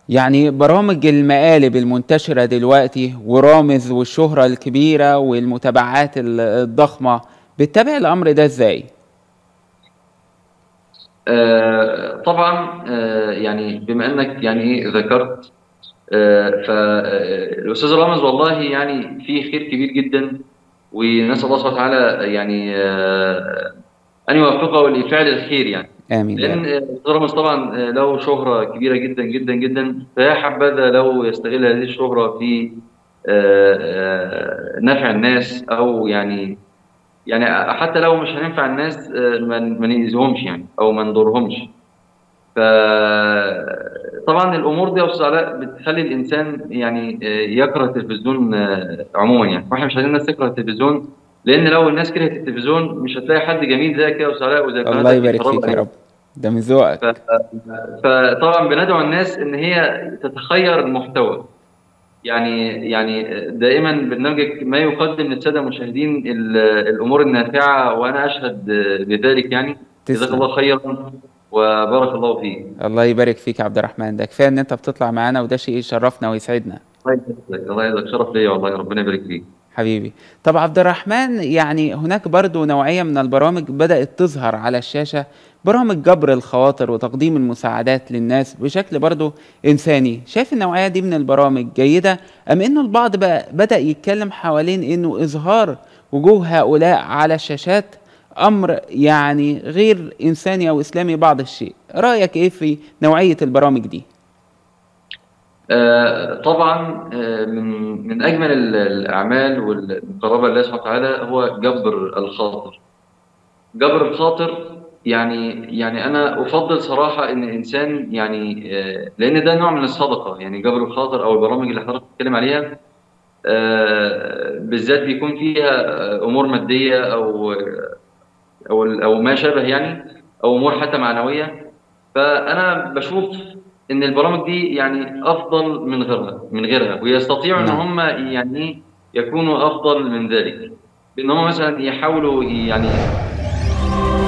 يعني برامج المقالب المنتشرة دلوقتي ورامز والشهرة الكبيرة والمتابعات ال- الضخمة بتتابع الأمر ده إزاي؟ آه، طبعا آه، يعني بما انك يعني ايه ذكرت فالاستاذ رامز والله يعني في خير كبير جدا ونسال الله سبحانه وتعالى يعني آه، ان يوفقه لفعل الخير يعني آمين يا لان رب. الاستاذ رامز طبعا آه، له شهره كبيره جدا جدا جدا فيا حبذا لو يستغل هذه الشهره في آه، آه، نفع الناس او يعني يعني حتى لو مش هننفع الناس آه، ما ما نأذيهمش يعني او ما نضرهمش فطبعا الامور دي يا استاذ علاء بتخلي الانسان يعني آه، يكره التلفزيون آه، عموما يعني واحنا مش عايزين الناس تكره التلفزيون لان لو الناس كرهت التلفزيون مش هتلاقي حد جميل زيك يا استاذ علاء وزي الله قناتك يبارك يتفرجوا فيك يا عليه. رب ده من ذوقك ف- فطبعا بندعو الناس ان هي تتخير المحتوى يعني يعني دائما برنامجك ما يقدم للساده المشاهدين ال- الامور النافعه وانا اشهد بذلك يعني جزاك تسلم. الله خيرا وبارك الله فيك الله يبارك فيك يا عبد الرحمن ده كفاية إن أنت بتطلع معانا وده شيء يشرفنا ويسعدنا الله يجزاك الله يجزاك شرف ليا والله ربنا يبارك فيك حبيبي طب عبد الرحمن يعني هناك برضو نوعية من البرامج بدأت تظهر على الشاشة برامج جبر الخواطر وتقديم المساعدات للناس بشكل برضو إنساني شايف النوعية دي من البرامج جيدة أم إنه البعض بقى بدأ يتكلم حوالين إنه إظهار وجوه هؤلاء على الشاشات أمر يعني غير إنساني أو إسلامي بعض الشيء رأيك إيه في نوعية البرامج دي؟ آه، طبعا آه، من من اجمل ال- الاعمال والمقربه لله سبحانه وتعالى هو جبر الخاطر جبر الخاطر يعني يعني انا افضل صراحه ان الانسان يعني آه، لان ده نوع من الصدقه يعني جبر الخاطر او البرامج اللي حضرتك بتتكلم عليها آه، بالذات بيكون فيها آه، امور ماديه او او او ما شابه يعني او امور حتى معنويه فانا بشوف ان البرامج دي يعني افضل من غيرها من غيرها ويستطيعوا ان نعم. هم يعني يكونوا افضل من ذلك بان هم مثلا يحاولوا يعني